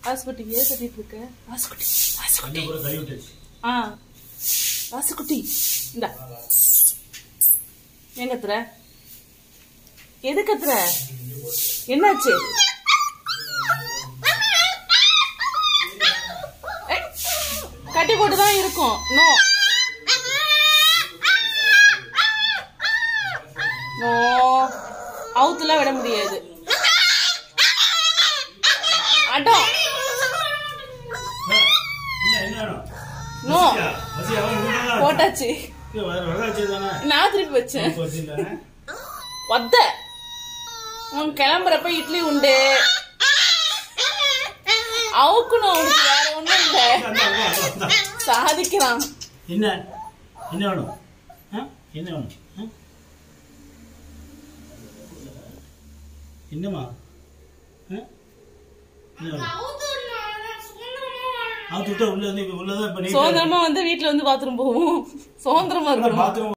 வாசுக்குட்டி ஏன் கட்டிட்டு இருக்க வாசுக்குட்டி வாசுக்குட்டி கொஞ்சம் கூட கழுவி விட்டுச்சு ஆ வாசுக்குட்டி இந்தா ஏன் கத்துற எது கத்துற என்னாச்சு ஏய், கட்டி போட்டு தான் இருக்கும் நோ நோ அவுத்துலாம் விட முடியாது அடம் என்ன என்ன வேணும் நோ பசியா? பசியா? அவன் வீட்டுல போட்டாச்சு இல்ல, வர- வரதாச்சு தானே? நான் திருப்பி வச்சேன் பசி தானே? வத்த உன் கிளம்புறப்ப இட்லி உண்டு அவுக்கணும் அவனுக்கு வேற ஒண்ணும் இல்ல இந்தா, இந்தா, இந்தா, இந்தா. சாதிக்கிறான் என்ன என்ன வேணும் ஆ? என்ன வேணும் ஆ? என்னம்மா ஆ? என்ன வேணும் அவுத்து விட்டா உள்ள வந்து உள்ளதான் இப்ப நீட்டா இருக்கு. சுதந்திரமா வந்து வீட்டுல வந்து பாத்ரூம் போவோம் சுதந்திரமா இருக்கணும் பாத்ரூம்